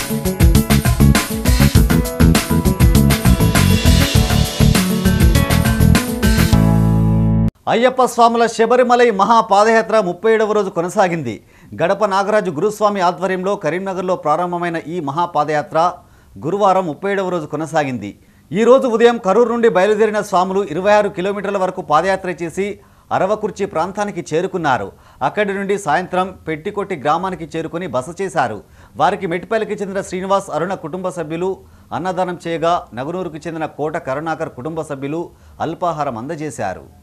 అయ్యప్ప స్వాముల శబరిమలై మహా పాదయాత్ర ముప్పై ఏడవ రోజు కొనసాగింది గడప నాగరాజు గురుస్వామి ఆధ్వర్యంలో కరీంనగర్లో ప్రారంభమైన ఈ మహా పాదయాత్ర గురువారం ముప్పై ఏడవ రోజు కొనసాగింది ఈ రోజు ఉదయం కరూరు నుండి బయలుదేరిన స్వాములు ఇరవై ఆరు కిలోమీటర్ల వరకు పాదయాత్ర చేసి అరవకుర్చి ప్రాంతానికి చేరుకున్నారు అక్కడి నుండి సాయంత్రం పెట్టికొట్టి గ్రామానికి చేరుకుని బస చేశారు వారికి మెట్టిపల్లికి చెందిన శ్రీనివాస్ అరుణ కుటుంబ సభ్యులు అన్నదానం చేయగా నగునూరుకు చెందిన కోట కరుణాకర్ కుటుంబ సభ్యులు అల్పాహారం అందజేశారు